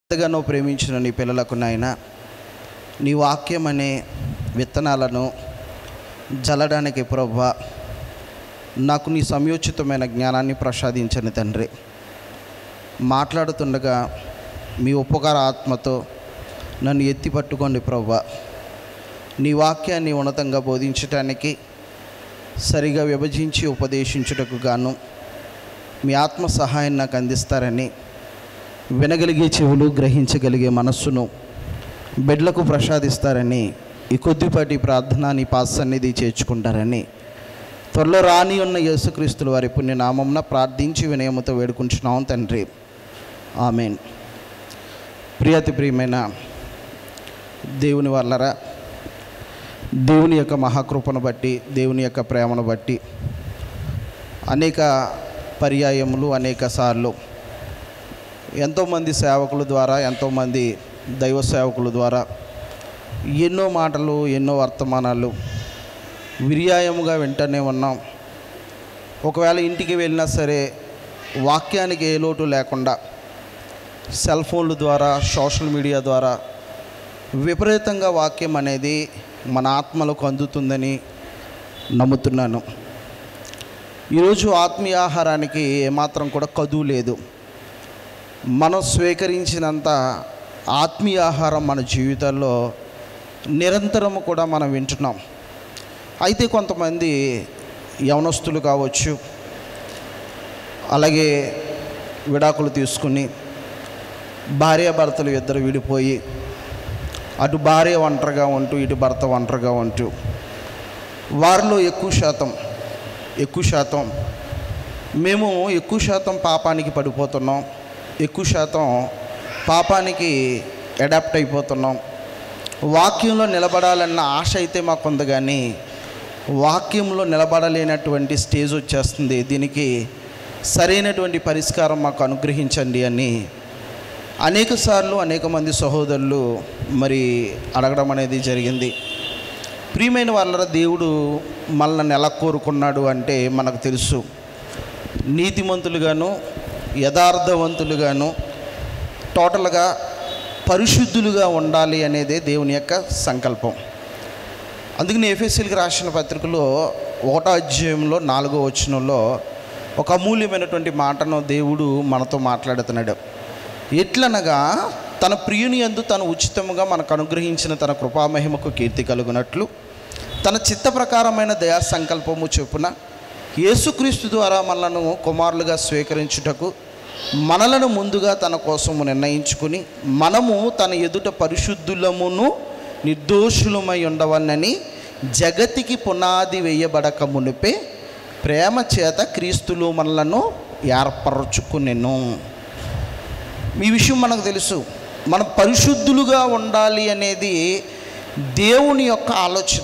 ఎంతగానో ప్రేమించిన నీ పిల్లలకు నాయన నీ వాక్యం అనే విత్తనాలను జల్లడానికి ప్రభా నాకు నీ సమయోచితమైన జ్ఞానాన్ని ప్రసాదించని తండ్రి మాట్లాడుతుండగా మీ ఉపకార ఆత్మతో నన్ను ఎత్తి పట్టుకోండి ప్రభా నీ వాక్యాన్ని ఉన్నతంగా బోధించటానికి సరిగా విభజించి ఉపదేశించుటకు గాను మీ ఆత్మ సహాయం నాకు అందిస్తారని వినగలిగే చెవులు గ్రహించగలిగే మనస్సును బిడ్లకు ప్రసాదిస్తారని ఈ కొద్దిపాటి ప్రార్థన నీ పాద సన్నిధి చేర్చుకుంటారని త్వరలో రాని ఉన్న యేసుక్రీస్తుల వారి పుణ్యనామంన ప్రార్థించి వినయముతో వేడుకుంటున్నాం తండ్రి ఆమెన్ ప్రియతి ప్రియమైన దేవుని వల్లరా దేవుని యొక్క మహాకృపను బట్టి దేవుని యొక్క ప్రేమను బట్టి అనేక పర్యాయములు అనేక సార్లు ఎంతోమంది సేవకుల ద్వారా ఎంతోమంది దైవ సేవకుల ద్వారా ఎన్నో మాటలు ఎన్నో వర్తమానాలు విర్యాయముగా వింటూనే ఉన్నాం ఒకవేళ ఇంటికి వెళ్ళినా సరే వాక్యానికి ఏ లోటు లేకుండా సెల్ ఫోన్ల ద్వారా సోషల్ మీడియా ద్వారా విపరీతంగా వాక్యం అనేది మన ఆత్మలకు అందుతుందని నమ్ముతున్నాను ఈరోజు ఆత్మీయ ఆహారానికి ఏమాత్రం కూడా కదువు లేదు మనం స్వీకరించినంత ఆత్మీయ ఆహారం మన జీవితాల్లో నిరంతరము కూడా మనం వింటున్నాం అయితే కొంతమంది యవనస్తులు కావచ్చు అలాగే విడాకులు తీసుకుని భార్యాభర్తలు ఇద్దరు విడిపోయి అటు భార్య ఒంటరిగా ఉంటూ ఇటు భర్త ఒంటరిగా ఉంటూ వారిలో ఎక్కువ శాతం ఎక్కువ శాతం మేము ఎక్కువ శాతం పాపానికి పడిపోతున్నాం ఎక్కువ శాతం పాపానికి అడాప్ట్ అయిపోతున్నాం వాక్యంలో నిలబడాలన్న ఆశ అయితే మాకు ఉంది కానీ వాక్యంలో నిలబడలేనటువంటి స్టేజ్ వచ్చేస్తుంది దీనికి సరైనటువంటి పరిష్కారం మాకు అనుగ్రహించండి అని అనేక సార్లు అనేక మంది సహోదరులు మరి అడగడం అనేది జరిగింది ప్రియమైన వాళ్ళ దేవుడు మనల్ని ఎలా కోరుకున్నాడు అంటే మనకు తెలుసు నీతిమంతులుగాను యథార్థవంతులుగాను టోటల్గా పరిశుద్ధులుగా ఉండాలి అనేదే దేవుని యొక్క సంకల్పం అందుకని ఎఫ్ఎస్సీలకు రాసిన పత్రికలో ఒకటో అధ్యాయంలో నాలుగో వచనంలో ఒక అమూల్యమైనటువంటి మాటను దేవుడు మనతో మాట్లాడుతున్నాడు ఎట్లనగా తన ప్రియుని యందు తను ఉచితముగా మనకు అనుగ్రహించిన తన కృపామహిమకు కీర్తి కలుగునట్లు తన చిత్త ప్రకారమైన దయా సంకల్పము చొప్పున యేసుక్రీస్తు ద్వారా మనలను కుమారులుగా స్వీకరించుటకు మనలను ముందుగా తన కోసము నిర్ణయించుకుని మనము తన ఎదుట పరిశుద్ధులమును నిర్దోషులమై ఉండవన్నని జగతికి పునాది వేయబడక మునిపే ప్రేమ చేత క్రీస్తులు మనలను ఏర్పరచుకునెను ఈ విషయం మనకు తెలుసు మనం పరిశుద్ధులుగా ఉండాలి అనేది దేవుని యొక్క ఆలోచన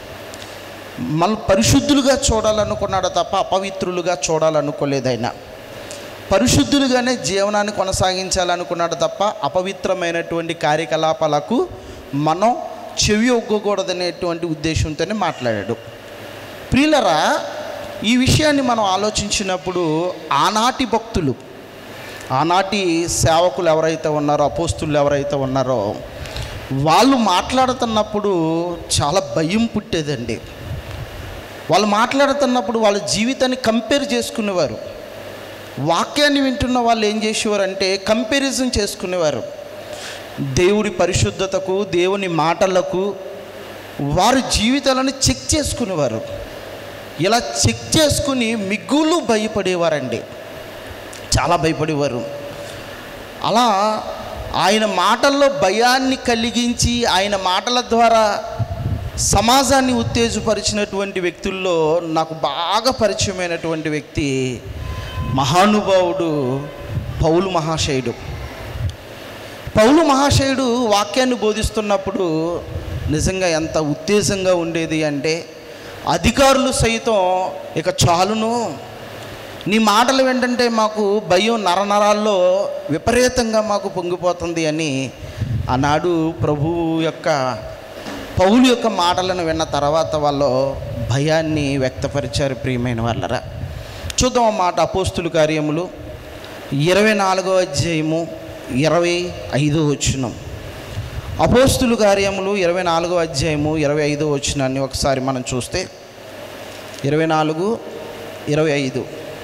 మనం పరిశుద్ధులుగా చూడాలనుకున్నాడు తప్ప అపవిత్రులుగా చూడాలనుకోలేదు ఆయన పరిశుద్ధులుగానే జీవనాన్ని కొనసాగించాలనుకున్నాడు తప్ప అపవిత్రమైనటువంటి కార్యకలాపాలకు మనం చెవి ఒగ్గకూడదనేటువంటి ఉద్దేశంతోనే మాట్లాడాడు ప్రియులరా ఈ విషయాన్ని మనం ఆలోచించినప్పుడు ఆనాటి భక్తులు ఆనాటి సేవకులు ఎవరైతే ఉన్నారో అపోస్తులు ఎవరైతే ఉన్నారో వాళ్ళు మాట్లాడుతున్నప్పుడు చాలా భయం పుట్టేదండి వాళ్ళు మాట్లాడుతున్నప్పుడు వాళ్ళ జీవితాన్ని కంపేర్ చేసుకునేవారు వాక్యాన్ని వింటున్న వాళ్ళు ఏం చేసేవారంటే కంపారిజన్ చేసుకునేవారు దేవుడి పరిశుద్ధతకు దేవుని మాటలకు వారి జీవితాలను చెక్ చేసుకునేవారు ఇలా చెక్ చేసుకుని మిగులు భయపడేవారండి చాలా భయపడేవారు అలా ఆయన మాటల్లో భయాన్ని కలిగించి ఆయన మాటల ద్వారా సమాజాన్ని ఉత్తేజపరిచినటువంటి వ్యక్తుల్లో నాకు బాగా పరిచయమైనటువంటి వ్యక్తి మహానుభావుడు పౌలు మహాశయుడు పౌలు మహాశయుడు వాక్యాన్ని బోధిస్తున్నప్పుడు నిజంగా ఎంత ఉత్తేజంగా ఉండేది అంటే అధికారులు సైతం ఇక చాలును నీ మాటలు ఏంటంటే మాకు భయం నరనరాల్లో విపరీతంగా మాకు పొంగిపోతుంది అని ఆనాడు ప్రభువు యొక్క పౌలు యొక్క మాటలను విన్న తర్వాత వాళ్ళు భయాన్ని వ్యక్తపరిచారు ప్రియమైన వాళ్ళరా చూద్దాం ఆ మాట అపోస్తుల కార్యములు ఇరవై నాలుగో అధ్యాయము ఇరవై ఐదో వచ్చినం అపోస్తుల కార్యములు ఇరవై నాలుగో అధ్యాయము ఇరవై ఐదో వచ్చినాన్ని ఒకసారి మనం చూస్తే ఇరవై నాలుగు ఇరవై ఐదు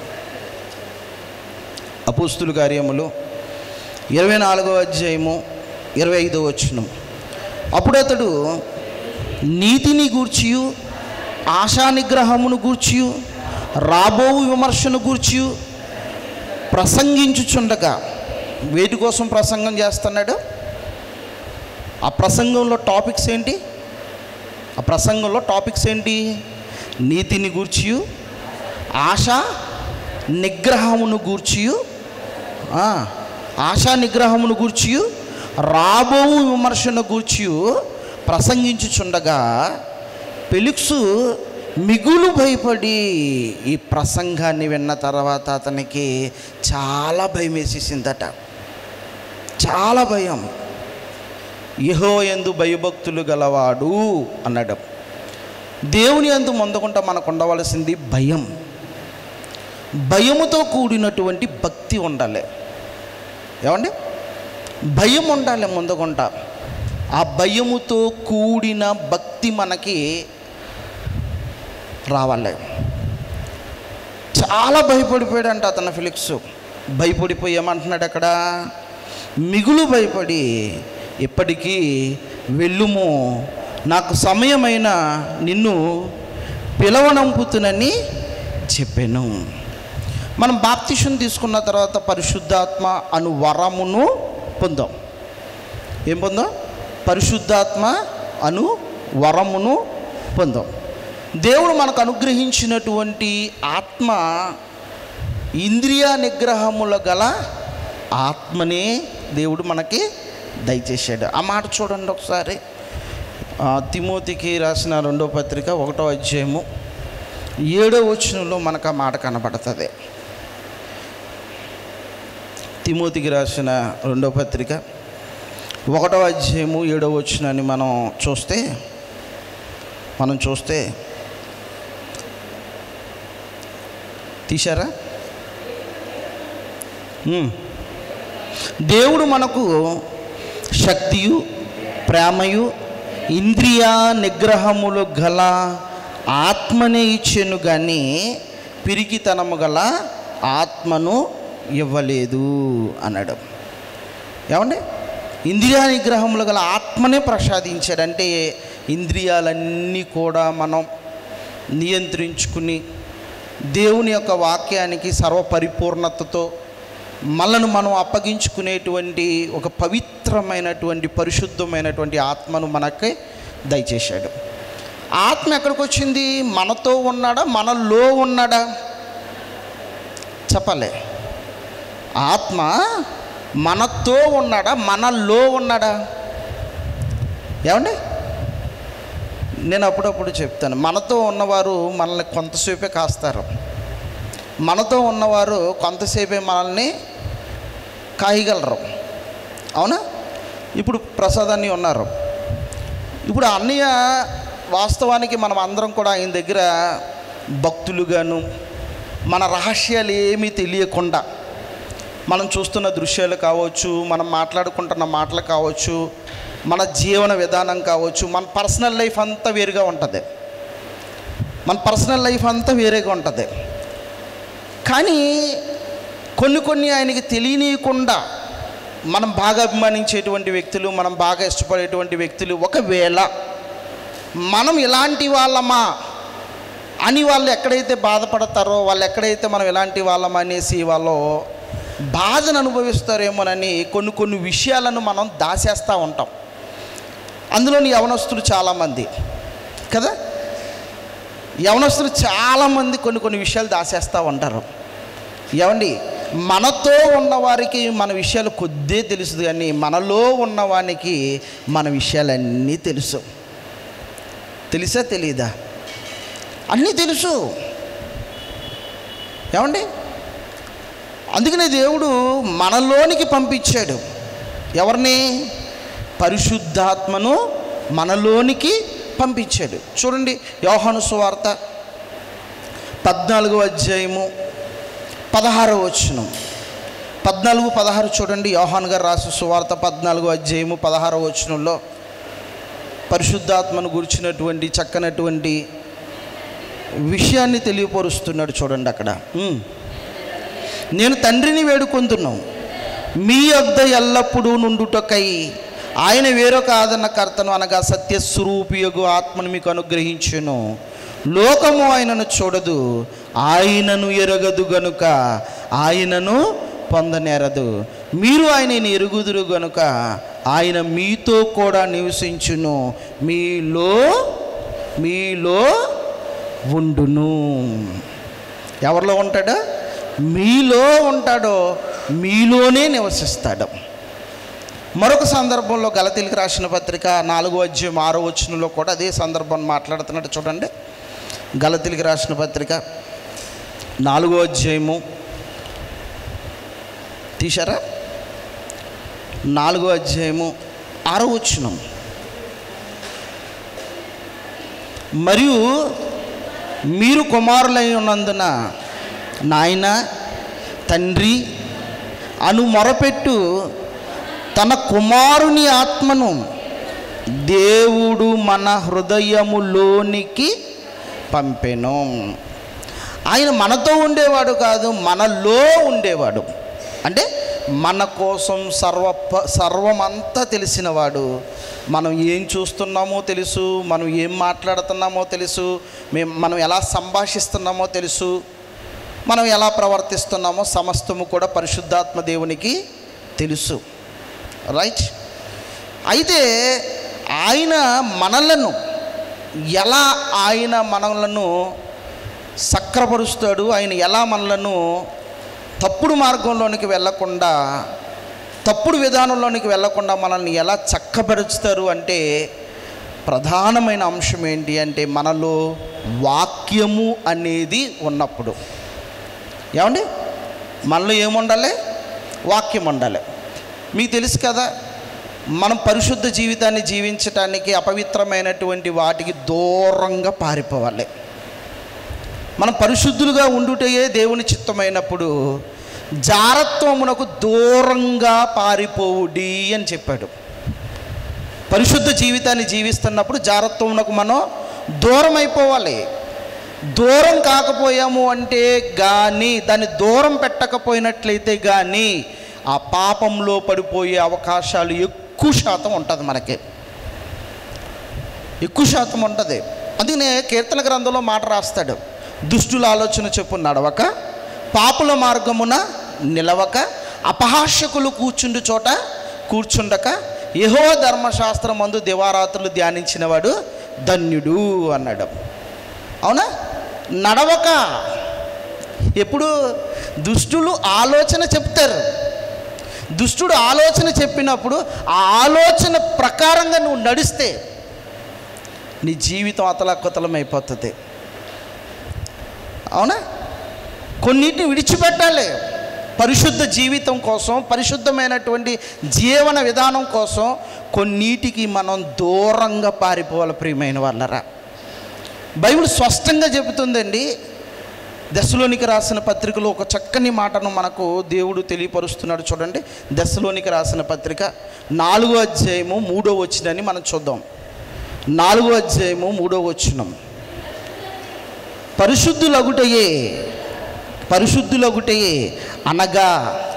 అపోస్తుల కార్యములు ఇరవై నాలుగో అధ్యాయము ఇరవై ఐదో వచ్చినం అప్పుడు అతడు నీతిని గూర్చియు ఆశా నిగ్రహమును గూర్చియు రాబో విమర్శను గూర్చియు ప్రసంగించుచుండగా వేటి కోసం ప్రసంగం చేస్తున్నాడు ఆ ప్రసంగంలో టాపిక్స్ ఏంటి ఆ ప్రసంగంలో టాపిక్స్ ఏంటి నీతిని గూర్చియు ఆశ నిగ్రహమును గూర్చియు ఆ, ఆశా నిగ్రహమును గూర్చియు రాబో విమర్శను గూర్చియు ప్రసంగించుచుండగా పెలుక్సు మిగులు భయపడి ఈ ప్రసంగాన్ని విన్న తర్వాత అతనికి చాలా భయం వేసేసిందట చాలా భయం యహో ఎందు భయభక్తులు గలవాడు అన్నాడు దేవుని ఎందు ముందుకుంటా మనకు ఉండవలసింది భయం భయముతో కూడినటువంటి భక్తి ఉండాలి ఏమండి భయం ఉండాలి ముందుకుంట ఆ భయముతో కూడిన భక్తి మనకి రావాలి చాలా భయపడిపోయాడంట అతను ఫిలిక్స్ భయపడిపోయి ఏమంటున్నాడు అక్కడ మిగులు భయపడి ఇప్పటికీ వెళ్ళుము నాకు సమయమైన నిన్ను పిలవనంపుతునని చెప్పాను మనం బాప్తిషం తీసుకున్న తర్వాత పరిశుద్ధాత్మ అను వరమును పొందాం ఏం పొందాం పరిశుద్ధాత్మ అను వరమును పొందాం దేవుడు మనకు అనుగ్రహించినటువంటి ఆత్మ ఇంద్రియ నిగ్రహముల గల ఆత్మనే దేవుడు మనకి దయచేశాడు ఆ మాట చూడండి ఒకసారి ఆ, తిమోతికి రాసిన రెండో పత్రిక ఒకటో అధ్యాయము ఏడో వచనంలో మనకు ఆ మాట కనబడుతుంది తిమోతికి రాసిన రెండో పత్రిక ఒకటో అధ్యాయము ఏడో వచనాన్ని మనం చూస్తే మనం చూస్తే తీశారా ఉమ్. దేవుడు మనకు శక్తియు ప్రేమయు ఇంద్రియ నిగ్రహములు గల ఆత్మనే ఇచ్చెను కానీ పిరికితనము గల ఆత్మను ఇవ్వలేదు అన్నాడు ఏమండి ఇంద్రియ నిగ్రహములు గల ఆత్మనే ప్రసాదించాడంటే ఇంద్రియాలన్నీ కూడా మనం నియంత్రించుకుని దేవుని యొక్క వాక్యానికి సర్వపరిపూర్ణతతో మనను మనం అప్పగించుకునేటువంటి ఒక పవిత్రమైనటువంటి పరిశుద్ధమైనటువంటి ఆత్మను మనకి దయచేశాడు ఆత్మ ఎక్కడికి వచ్చింది మనతో ఉన్నాడా మనలో ఉన్నాడా చెప్పలే ఆత్మ మనతో ఉన్నాడా మనలో ఉన్నాడా ఏమండి నేను అప్పుడప్పుడు చెప్తాను మనతో ఉన్నవారు మనల్ని కొంతసేపే కాస్తారు మనతో ఉన్నవారు కొంతసేపే మనల్ని కాయగలరు అవునా ఇప్పుడు ప్రసాదాన్ని ఉన్నారు ఇప్పుడు అన్నయ్య వాస్తవానికి మనం అందరం కూడా ఆయన దగ్గర భక్తులుగాను మన రహస్యాలు ఏమీ తెలియకుండా మనం చూస్తున్న దృశ్యాలు కావచ్చు మనం మాట్లాడుకుంటున్న మాటలు కావచ్చు మన జీవన విధానం కావచ్చు మన పర్సనల్ లైఫ్ అంతా వేరుగా ఉంటుంది మన పర్సనల్ లైఫ్ అంతా వేరేగా ఉంటుంది కానీ కొన్ని కొన్ని ఆయనకి తెలియనీయకుండా మనం బాగా అభిమానించేటువంటి వ్యక్తులు మనం బాగా ఇష్టపడేటువంటి వ్యక్తులు ఒకవేళ మనం ఇలాంటి వాళ్ళమా అని వాళ్ళు ఎక్కడైతే బాధపడతారో వాళ్ళు ఎక్కడైతే మనం ఇలాంటి వాళ్ళం అనేసి వాళ్ళు బాధను అనుభవిస్తారేమోనని కొన్ని కొన్ని విషయాలను మనం దాచేస్తూ ఉంటాం అందులోని యవనస్తులు చాలామంది కదా యవనస్తులు చాలామంది కొన్ని కొన్ని విషయాలు దాచేస్తూ ఉంటారు ఏమండి మనతో ఉన్నవారికి మన విషయాలు కొద్దే తెలుసు కానీ మనలో ఉన్నవానికి మన విషయాలన్నీ తెలుసు తెలుసా తెలీదా అన్నీ తెలుసు ఏమండి అందుకనే దేవుడు మనలోనికి పంపించాడు ఎవరిని పరిశుద్ధాత్మను మనలోనికి పంపించాడు చూడండి యోహాను సువార్త పద్నాలుగో అధ్యాయము పదహారవ వచనం పద్నాలుగు పదహారు చూడండి యోహాన్ గారు రాసిన సువార్త పద్నాలుగు అధ్యాయము పదహారవ వచనంలో పరిశుద్ధాత్మను గురించినటువంటి చక్కనటువంటి విషయాన్ని తెలియపరుస్తున్నాడు చూడండి అక్కడ ఉమ్. నేను తండ్రిని వేడుకొందున్నాం మీ వద్ద ఎల్లప్పుడూ నుండుటకై ఆయన వేరొక ఆదరణకర్తను అనగా సత్యస్వరూపియగు ఆత్మను మీకు అనుగ్రహించును లోకము ఆయనను చూడదు ఆయనను ఎరగదు గనుక ఆయనను పొందనేరదు మీరు ఆయనని ఎరుగుదురు గనుక ఆయన మీతో కూడా నివసించును మీలో మీలో ఉండును ఎవరిలో ఉంటాడు మీలో ఉంటాడో మీలోనే నివసిస్తాడు మరొక సందర్భంలో గలతీలకు రాసిన పత్రిక నాలుగో అధ్యాయం ఆరో వచనంలో కూడా అదే సందర్భం మాట్లాడుతున్నాడు చూడండి గలతీలకు రాసిన పత్రిక నాలుగో అధ్యాయము తీశారా నాలుగో అధ్యాయము ఆరో వచనం మరియు మీరు కుమారులై ఉన్నందున నాయన తండ్రి అను మొరపెట్టు తన కుమారుని ఆత్మను దేవుడు మన హృదయములోనికి పంపెను ఆయన మనతో ఉండేవాడు కాదు మనలో ఉండేవాడు అంటే మన కోసం సర్వ సర్వమంతా తెలిసినవాడు మనం ఏం చూస్తున్నామో తెలుసు మనం ఏం మాట్లాడుతున్నామో తెలుసు మేము మనం ఎలా సంభాషిస్తున్నామో తెలుసు మనం ఎలా ప్రవర్తిస్తున్నామో సమస్తము కూడా పరిశుద్ధాత్మ దేవునికి తెలుసు రైట్ అయితే ఆయన మనలను ఎలా ఆయన మనలను సక్రపరుస్తాడు ఆయన ఎలా మనలను తప్పుడు మార్గంలోనికి వెళ్ళకుండా తప్పుడు విధానంలోనికి వెళ్ళకుండా మనల్ని ఎలా చక్కపరుస్తారు అంటే ప్రధానమైన అంశం ఏంటి అంటే మనలో వాక్యము అనేది ఉన్నప్పుడు ఏమండి మనలో ఏముండాలి వాక్యం ఉండాలి మీకు తెలుసు కదా మనం పరిశుద్ధ జీవితాన్ని జీవించటానికి అపవిత్రమైనటువంటి వాటికి దూరంగా పారిపోవాలి మనం పరిశుద్ధులుగా ఉండుటయే దేవుని చిత్తమైనప్పుడు జారత్వమునకు దూరంగా పారిపోవుడి అని చెప్పాడు పరిశుద్ధ జీవితాన్ని జీవిస్తున్నప్పుడు జారత్వమునకు మనం దూరం అయిపోవాలి దూరం కాకపోయాము అంటే కానీ దాన్ని దూరం పెట్టకపోయినట్లయితే కానీ ఆ పాపంలో పడిపోయే అవకాశాలు ఎక్కువ శాతం ఉంటుంది మనకి ఎక్కువ శాతం ఉంటుంది అందుకనే కీర్తన గ్రంథంలో మాట రాస్తాడు దుష్టుల ఆలోచన చెప్పు నడవక పాపుల మార్గమున నిలవక అపహాస్యకులు కూర్చుండు చోట కూర్చుండక యహో ధర్మశాస్త్రం మందు దివారాత్రులు ధ్యానించినవాడు ధన్యుడు అన్నాడు అవునా నడవక ఎప్పుడు దుష్టులు ఆలోచన చెప్తారు దుష్టుడు ఆలోచన చెప్పినప్పుడు ఆ ఆలోచన ప్రకారంగా నువ్వు నడిస్తే నీ జీవితం అతలకుతలం అయిపోతుంది అవునా కొన్నిటిని విడిచిపెట్టాలి పరిశుద్ధ జీవితం కోసం పరిశుద్ధమైనటువంటి జీవన విధానం కోసం కొన్నిటికి మనం దూరంగా పారిపోవాలి ప్రియమైన వాళ్ళరా బైబిల్ స్పష్టంగా చెబుతుందండి దశలోనికి రాసిన పత్రికలో ఒక చక్కని మాటను మనకు దేవుడు తెలియపరుస్తున్నాడు చూడండి దశలోనికి రాసిన పత్రిక నాలుగో అధ్యాయము మూడో వచ్చినని మనం చూద్దాం నాలుగో అధ్యాయము మూడో వచ్చినం పరిశుద్ధులగుటయే పరిశుద్ధులగుటయే అనగా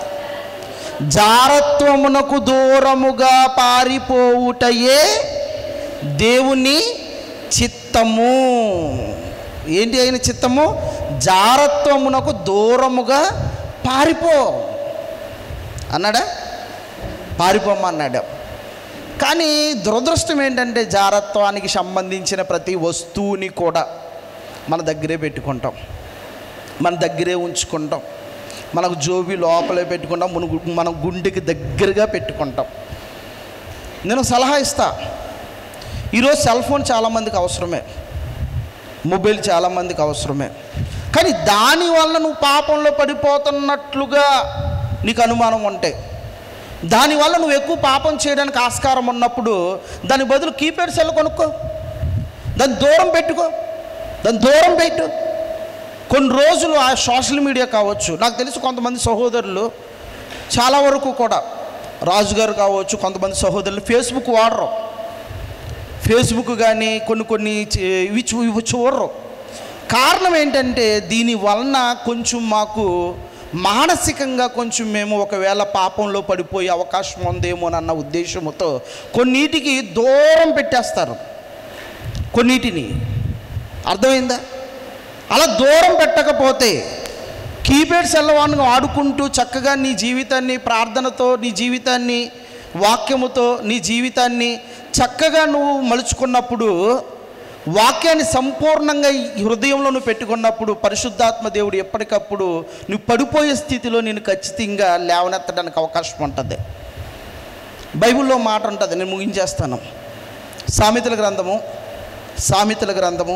జారత్వమునకు దూరముగా పారిపోవుటయే దేవుని చిత్తము ఏంటి అయిన చిత్తము జారత్వమునకు దూరముగా పారిపో అన్నాడా పారిపోమన్నాడు కానీ దురదృష్టం ఏంటంటే జారత్వానికి సంబంధించిన ప్రతి వస్తువుని కూడా మన దగ్గరే పెట్టుకుంటాం మన దగ్గరే ఉంచుకుంటాం మనకు జోబి లోపలే పెట్టుకుంటాం మన గు- మన గుండెకి దగ్గరగా పెట్టుకుంటాం నేను సలహా ఇస్తా ఈరోజు సెల్ ఫోన్ చాలామందికి అవసరమే మొబైల్ చాలామందికి అవసరమే కానీ దానివల్ల నువ్వు పాపంలో పడిపోతున్నట్లుగా నీకు అనుమానం ఉంటే దానివల్ల నువ్వు ఎక్కువ పాపం చేయడానికి ఆస్కారం ఉన్నప్పుడు దాని బదులు కీప్యాడ్ సెల్ కొనుక్కో దాన్ని దూరం పెట్టుకో దాన్ని దూరం పెట్టు కొన్ని రోజులు ఆ సోషల్ మీడియా కావచ్చు నాకు తెలుసు కొంతమంది సహోదరులు చాలా వరకు కూడా రాజుగారు కావచ్చు కొంతమంది సహోదరులు ఫేస్బుక్ వాడరు ఫేస్బుక్ కానీ కొన్ని కొన్ని చే- ఇవి చూ ఇవి చూడరు కారణం ఏంటంటే దీని వలన కొంచెం మాకు మానసికంగా కొంచెం మేము ఒకవేళ పాపంలో పడిపోయే అవకాశం ఉందేమోనన్న ఉద్దేశంతో కొన్నిటికి దూరం పెట్టేస్తారు కొన్నిటిని అర్థమైందా అలా దూరం పెట్టకపోతే కీప్యాడ్ సెల్ ఫోన్ ఆడుకుంటూ చక్కగా నీ జీవితాన్ని ప్రార్థనతో నీ జీవితాన్ని వాక్యముతో నీ జీవితాన్ని చక్కగా నువ్వు మలుచుకున్నప్పుడు వాక్యాన్ని సంపూర్ణంగా ఈ హృదయంలో నువ్వు పెట్టుకున్నప్పుడు పరిశుద్ధాత్మ దేవుడు ఎప్పటికప్పుడు నువ్వు పడిపోయే స్థితిలో నేను ఖచ్చితంగా లేవనెత్తడానికి అవకాశం ఉంటుంది బైబిల్లో మాట ఉంటుంది నేను ముగించేస్తాను సామెతల గ్రంథము సామెతల గ్రంథము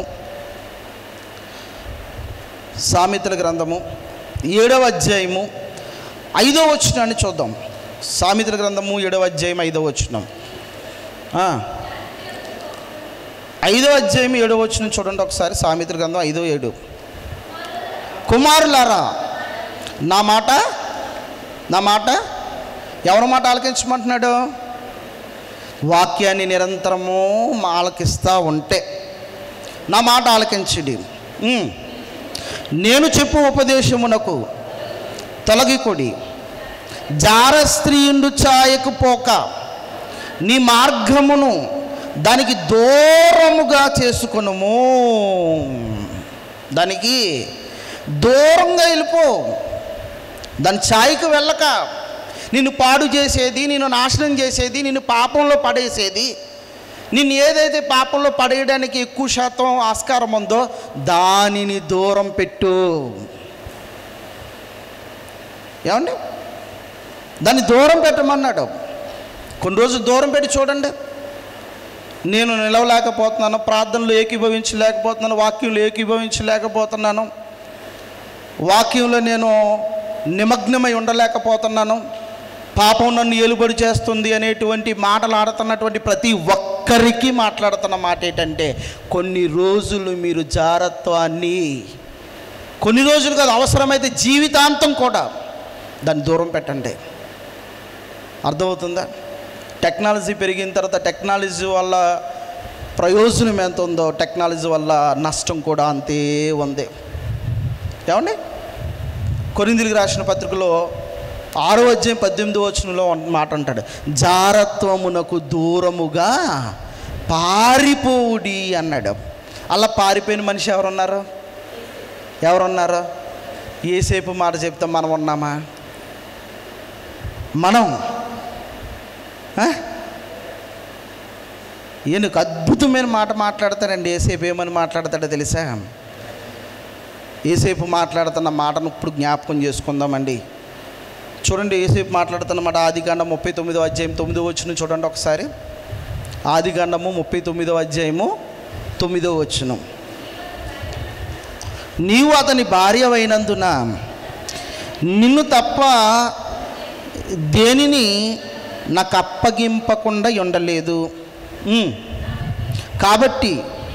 సామెతల గ్రంథము ఏడవ అధ్యాయము ఐదవ వచనాన్ని చూద్దాం సామెతల గ్రంథము ఏడవ అధ్యాయం ఐదవ వచనం ఆ. ఐదవ అధ్యాయం ఏడవ వచనం చూడండి ఒకసారి సామెతల గ్రంథం ఐదో ఏడు కుమారులారా నా మాట నా మాట ఎవరి మాట ఆలకించమంటున్నాడు వాక్యాన్ని నిరంతరము ఆలకిస్తూ ఉంటే నా మాట ఆలకించడి ఉమ్. నేను చెప్పు ఉపదేశమునకు తొలగికొడి జార స్త్రీయుండు ఛాయకు పోక నీ మార్గమును దానికి దూరముగా చేసుకొనుము దానికి దూరంగా వెళ్ళిపో దాని ఛాయకు వెళ్ళక నిన్ను పాడు చేసేది నిన్ను నాశనం చేసేది నిన్ను పాపంలో పడేసేది నిన్ను ఏదైతే పాపంలో పడేయడానికి ఎక్కువ శాతం ఆస్కారం ఉందో దానిని దూరం పెట్టు ఏమండి దాన్ని దూరం పెట్టమన్నాడు కొన్ని రోజులు దూరం పెట్టి చూడండి నేను నిలవలేకపోతున్నాను ప్రార్థనలో ఏకీభవించలేకపోతున్నాను వాక్యంలో ఏకీభవించలేకపోతున్నాను వాక్యంలో నేను నిమగ్నమై ఉండలేకపోతున్నాను పాపం నన్ను ఏలుబడి చేస్తుంది అనేటువంటి మాటలు ఆడుతున్నటువంటి ప్రతి ఒక్కరికి మాట్లాడుతున్న మాట ఏంటంటే కొన్ని రోజులు మీరు జారత్వాన్ని కొన్ని రోజులు కాదు అవసరమైతే జీవితాంతం కూడా దాన్ని దూరం పెట్టండి అర్థమవుతుందా టెక్నాలజీ పెరిగిన తర్వాత టెక్నాలజీ వల్ల ప్రయోజనం ఎంత ఉందో టెక్నాలజీ వల్ల నష్టం కూడా అంతే ఉంది ఏమండి కొరిందులకు రాసిన పత్రికలో ఆరో అధ్యాయం పద్దెనిమిది వచనంలో ఉన్న మాట అంటాడు జారత్వమునకు దూరముగా పారిపోవుడి అన్నాడు అలా పారిపోయిన మనిషి ఎవరున్నారు ఎవరున్నారు ఏసేపు మాట చెప్తాం మనం ఉన్నామా మనం ఆ? ఈయనకు అద్భుతమైన మాట మాట్లాడతాడండి ఏసేపు ఏమని మాట్లాడతాడో తెలుసా ఏసేపు మాట్లాడుతున్న మాటను ఇప్పుడు జ్ఞాపకం చేసుకుందామండి చూడండి ఏసేపు మాట్లాడుతున్న మాట ఆదికాండం ముప్పై తొమ్మిదో అధ్యాయం తొమ్మిదో వచ్చిన చూడండి ఒకసారి ఆదికాండము ముప్పై తొమ్మిదో అధ్యాయము తొమ్మిదో వచ్చును నీవు అతని భార్యవైనందున నిన్ను తప్ప దేనిని నాకు అప్పగింపకుండా ఉండలేదు ఉమ్. కాబట్టి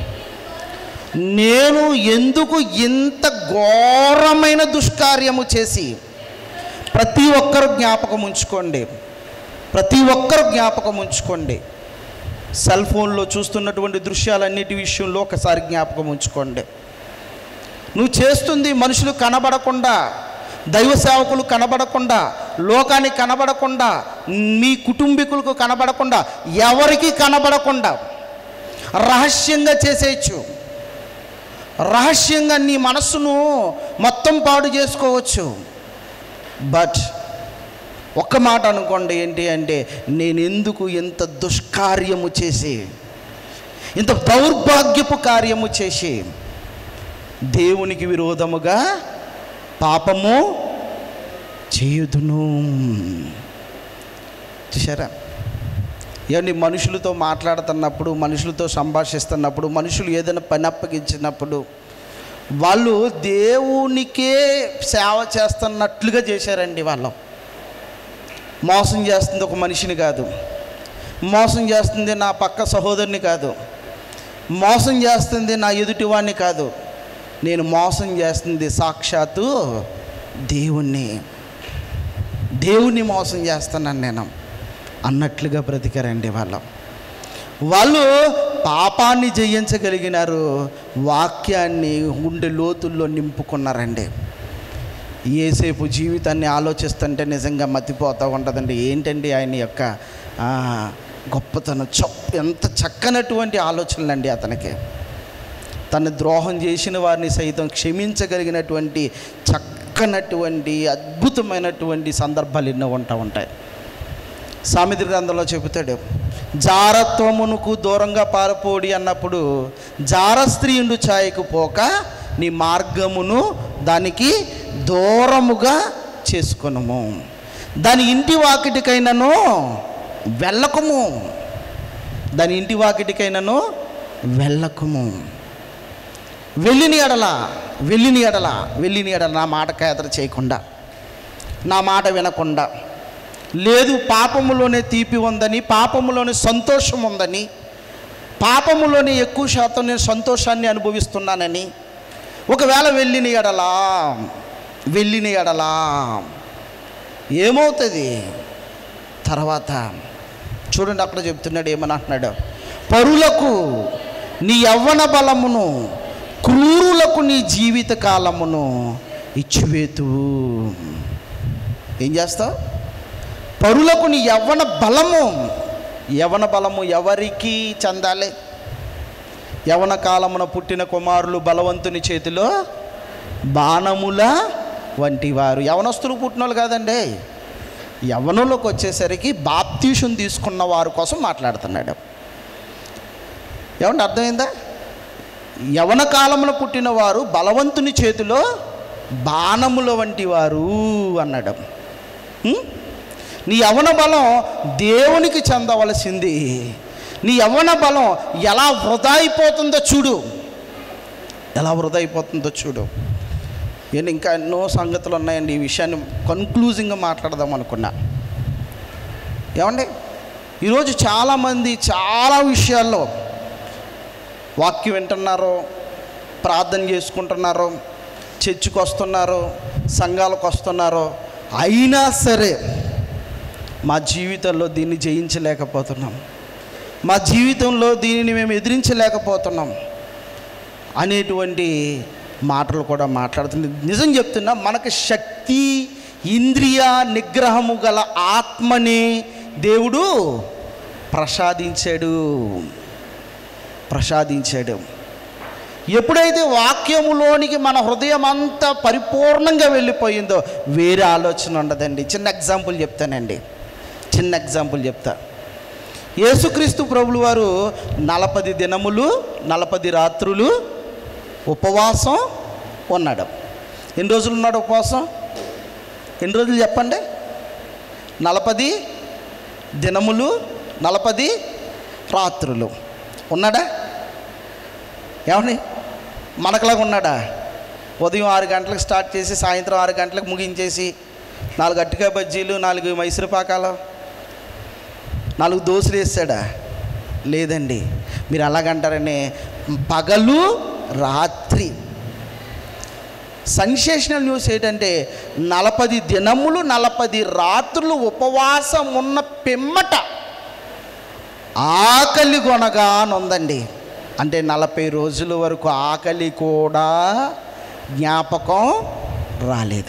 నేను ఎందుకు ఇంత ఘోరమైన దుష్కార్యము చేసి ప్రతి ఒక్కరు జ్ఞాపకం ఉంచుకోండి ప్రతి ఒక్కరు జ్ఞాపకం ఉంచుకోండి సెల్ ఫోన్లో చూస్తున్నటువంటి దృశ్యాలన్నిటి విషయంలో ఒకసారి జ్ఞాపకం ఉంచుకోండి నువ్వు చేస్తుంది మనుషులు కనబడకుండా దైవ సేవకులు కనబడకుండా లోకానికి కనబడకుండా మీ కుటుంబీకులకు కనబడకుండా ఎవరికి కనబడకుండా రహస్యంగా చేసేయచ్చు రహస్యంగా నీ మనస్సును మొత్తం పాడు చేసుకోవచ్చు బట్ ఒక్క మాట అనుకోండి ఏంటి అంటే నేను ఎందుకు ఇంత దుష్కార్యము చేసి ఇంత దౌర్భాగ్యపు కార్యము చేసి దేవునికి విరోధముగా పాపము చేయుదును చూసారా ఏమండి మనుషులతో మాట్లాడుతున్నప్పుడు మనుషులతో సంభాషిస్తున్నప్పుడు మనుషులు ఏదైనా పని అప్పగించినప్పుడు వాళ్ళు దేవునికే సేవ చేస్తున్నట్లుగా చేశారండి వాళ్ళు మోసం చేస్తుంది ఒక మనిషిని కాదు మోసం చేస్తుంది నా పక్క సహోదరుని కాదు మోసం చేస్తుంది నా ఎదుటివాడిని కాదు నేను మోసం చేస్తుంది సాక్షాత్తు దేవుణ్ణి దేవుని మోసం చేస్తున్నాను నేను అన్నట్లుగా బ్రతికారండి వాళ్ళు వాళ్ళు పాపాన్ని జయించగలిగినారు వాక్యాన్ని గుండె లోతుల్లో నింపుకున్నారండి ఏసేపు జీవితాన్ని ఆలోచిస్తుంటే నిజంగా మతిపోతూ ఉంటుందండి ఏంటండి ఆయన యొక్క ఆ, గొప్పతనం చప్ ఎంత చక్కనటువంటి ఆలోచనలండి అతనికి తన ద్రోహం చేసిన వారిని సైతం క్షమించగలిగినటువంటి చక్కనటువంటి అద్భుతమైనటువంటి సందర్భాలు ఎన్నో ఉంటా ఉంటాయి సామెత గ్రంథంలో చెబుతాడు జారత్వమునకు దూరంగా పారపోడి అన్నప్పుడు జార స్త్రీయుండు ఛాయకు పోక నీ మార్గమును దానికి దూరముగా చేసుకొనుము దాని ఇంటి వాకిటికైనను వెళ్ళకము దాని ఇంటి వాకిటికైనను వెళ్ళకము వెళ్ళిన ఎడల వెళ్ళిన ఎడల వెళ్ళిన ఎడల నా మాట ఖేదర చేయకుండా నా మాట వినకుండా లేదు పాపములోనే తీపి ఉందని పాపములోనే సంతోషం ఉందని పాపములోనే ఎక్కువ శాతం నేను సంతోషాన్ని అనుభవిస్తున్నానని ఒకవేళ వెళ్ళిన ఎడలా వెళ్ళిన ఎడలా ఏమవుతుంది తర్వాత చూడండి అక్కడ చెప్తున్నాడు ఏమని అంటున్నాడు పరులకు నీ యవ్వన బలమును క్రూరులకు నీ జీవిత కాలమును ఇచ్చివేతు ఏం చేస్తావు పరులకు నీ యవ్వన బలము యవన బలము ఎవరికి చెందాలి యవన కాలమున పుట్టిన కుమారులు బలవంతుని చేతిలో బాణముల వంటి వారు యవనస్తులు పుట్టిన వాళ్ళు కాదండి యవనంలోకి వచ్చేసరికి బాప్తీషం తీసుకున్న వారి కోసం మాట్లాడుతున్నాడు ఏమంటే అర్థమైందా యవన కాలమున పుట్టిన వారు బలవంతుని చేతిలో బాణముల వంటి వారు అన్నాడు ఉం? నీ యవన బలం దేవునికి చెందవలసింది నీ యవన బలం ఎలా వృధా అయిపోతుందో చూడు ఎలా వృధా అయిపోతుందో చూడు నేను ఇంకా ఎన్నో సంగతులు ఉన్నాయండి ఈ విషయాన్ని కన్క్లూజింగ్గా మాట్లాడదాం అనుకున్నా ఏమండి ఈరోజు చాలామంది చాలా విషయాల్లో వాక్యం వింటున్నారు ప్రార్థన చేసుకుంటున్నారు చర్చికి వస్తున్నారు సంఘాలకు వస్తున్నారు అయినా సరే మా జీవితంలో దీన్ని జయించలేకపోతున్నాం మా జీవితంలో దీనిని మేము ఎదిరించలేకపోతున్నాం అనేటువంటి మాటలు కూడా మాట్లాడుతుంది నిజం చెప్తున్నా మనకు శక్తి ఇంద్రియ నిగ్రహము గల ఆత్మని దేవుడు ప్రసాదించాడు ప్రసాదించాడు ఎప్పుడైతే వాక్యములోనికి మన హృదయం అంతా పరిపూర్ణంగా వెళ్ళిపోయిందో వేరే ఆలోచన ఉండదండి చిన్న ఎగ్జాంపుల్ చెప్తానండి చిన్న ఎగ్జాంపుల్ చెప్తా యేసుక్రీస్తు ప్రభులు వారు నలపది దినములు నలపది రాత్రులు ఉపవాసం ఉన్నాడు ఎన్ని రోజులు ఉన్నాడు ఉపవాసం ఎన్ని రోజులు చెప్పండి నలపది దినములు నలపది రాత్రులు ఉన్నాడా ఏమని మనకులాగా ఉన్నాడా ఉదయం ఆరు గంటలకు స్టార్ట్ చేసి సాయంత్రం ఆరు గంటలకు ముగించేసి నాలుగు అట్టికాయ బజ్జీలు నాలుగు మైసూరు పాకాలు నాలుగు దోశలు వేసాడా లేదండి మీరు అలాగంటారని పగలు రాత్రి సెన్సేషనల్ న్యూస్ ఏంటంటే నలపది దినములు నలపది రాత్రులు ఉపవాసం ఉన్న పిమ్మట ఆకలి కొనగా ఉందండి అంటే నలభై రోజుల వరకు ఆకలి కూడా జ్ఞాపకం రాలేదు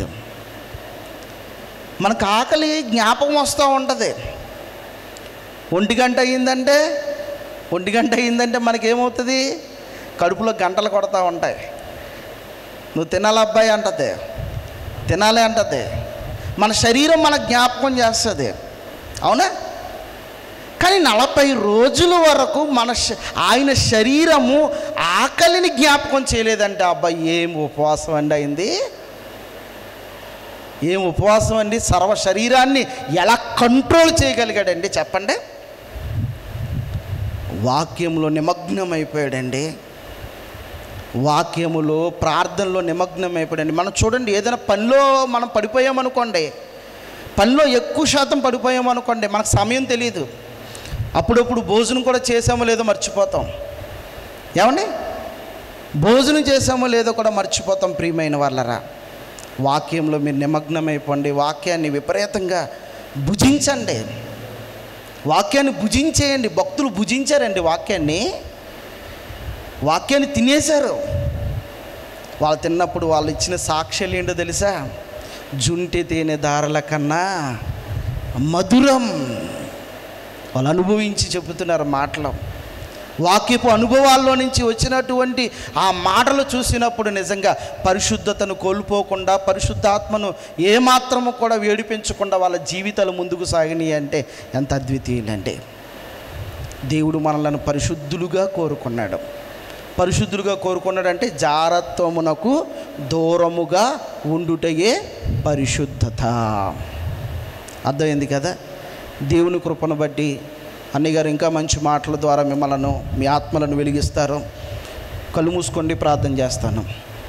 మనకు ఆకలి జ్ఞాపకం వస్తూ ఉంటుంది ఒంటి గంట అయ్యిందంటే ఒంటి గంట అయ్యిందంటే మనకేమవుతుంది కడుపులో గంటలు కొడతా ఉంటాయి నువ్వు తినాలి అబ్బాయి అంటది తినాలి అంటది మన శరీరం మన జ్ఞాపకం చేస్తుంది అవునా కానీ నలభై రోజుల వరకు మన శ- ఆయన శరీరము ఆకలిని జ్ఞాపకం చేయలేదంటే అబ్బాయి ఏం ఉపవాసం అండి అయింది ఏం ఉపవాసం అండి సర్వ శరీరాన్ని ఎలా కంట్రోల్ చేయగలిగాడండి చెప్పండి వాక్యంలో నిమగ్నమైపోయాడండి వాక్యములో ప్రార్థనలో నిమగ్నం అయిపోయాడండి మనం చూడండి ఏదైనా పనిలో మనం పడిపోయామనుకోండి పనిలో ఎక్కువ శాతం పడిపోయామనుకోండి మనకు సమయం తెలియదు అప్పుడప్పుడు భోజనం కూడా చేసామో లేదో మర్చిపోతాం ఏమండి భోజనం చేసామో లేదో కూడా మర్చిపోతాం ప్రియమైన వాళ్ళరా వాక్యంలో మీరు నిమగ్నమైపోండి వాక్యాన్ని విపరీతంగా భుజించండి వాక్యాన్ని భుజించేయండి భక్తులు భుజించారండి వాక్యాన్ని వాక్యాన్ని తినేశారు వాళ్ళు తిన్నప్పుడు వాళ్ళు ఇచ్చిన సాక్ష్యాలు ఏంటో తెలుసా జుంటి తేనె దారల కన్నా మధురం వాళ్ళు అనుభవించి చెబుతున్నారు మాటలు వాక్యపు అనుభవాల్లో నుంచి వచ్చినటువంటి ఆ మాటలు చూసినప్పుడు నిజంగా పరిశుద్ధతను కోల్పోకుండా పరిశుద్ధాత్మను ఏమాత్రము కూడా వేడిపించకుండా వాళ్ళ జీవితాలు ముందుకు సాగినాయి అంటే ఎంత అద్వితీయులండి దేవుడు మనలను పరిశుద్ధులుగా కోరుకున్నాడు పరిశుద్ధులుగా కోరుకున్నాడంటే జారత్వమునకు దూరముగా ఉండుటయే పరిశుద్ధత అర్థమైంది కదా దేవుని కృపను బట్టి అన్నయ్య గారు ఇంకా మంచి మాటల ద్వారా మిమ్మలను మీ ఆత్మలను వెలిగిస్తారు కళ్ళు మూసుకోండి ప్రార్థన చేస్తాను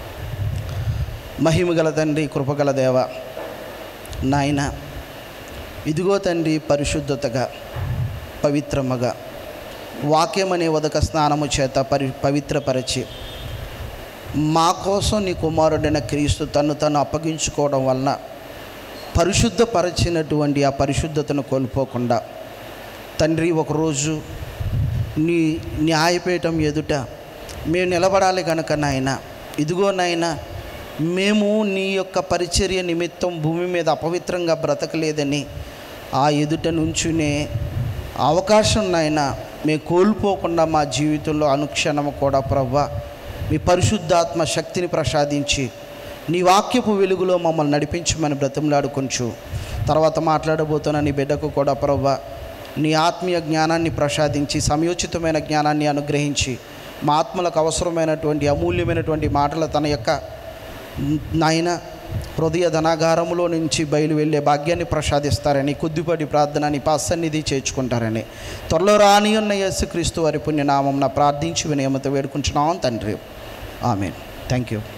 మహిమగల తండ్రి కృపగల దేవ నాయన ఇదిగో తండ్రి పరిశుద్ధతగా పవిత్రముగా వాక్యం అనే ఉదక స్నానము చేత పరి పవిత్రపరిచి మా కోసం నీ కుమారుడైన క్రీస్తు తను తను అప్పగించుకోవడం వలన పరిశుద్ధపరచినటువంటి ఆ పరిశుద్ధతను కోల్పోకుండా తండ్రి ఒకరోజు నీ న్యాయపీఠం ఎదుట మేము నిలబడాలి కనుక నాయన ఇదిగో నాయన మేము నీ యొక్క పరిచర్య నిమిత్తం భూమి మీద అపవిత్రంగా బ్రతకలేదని ఆ ఎదుట నుంచునే అవకాశం నాయన మేము కోల్పోకుండా మా జీవితంలో అనుక్షణము కూడా ప్రవ్వ మీ పరిశుద్ధాత్మ శక్తిని ప్రసాదించి నీ వాక్యపు వెలుగులో మమ్మల్ని నడిపించమని బ్రతిమలాడుకొంచు తర్వాత మాట్లాడబోతున్న నీ బిడ్డకు కూడా ప్రవ్వ నీ ఆత్మీయ జ్ఞానాన్ని ప్రసాదించి సమయోచితమైన జ్ఞానాన్ని అనుగ్రహించి మా ఆత్మలకు అవసరమైనటువంటి అమూల్యమైనటువంటి మాటలు తన యొక్క నాయన హృదయ ధనాగారములో నుంచి బయలు వెళ్ళే భాగ్యాన్ని ప్రసాదిస్తారని కొద్దిపాటి ప్రార్థన నీ పాసన్నిధి చేర్చుకుంటారని త్వరలో రాని ఉన్న యేసుక్రీస్తు వారి పుణ్యనామం ప్రార్థించి వినయమతో వేడుకుంటున్నాం తండ్రి ఆమె థ్యాంక్ యూ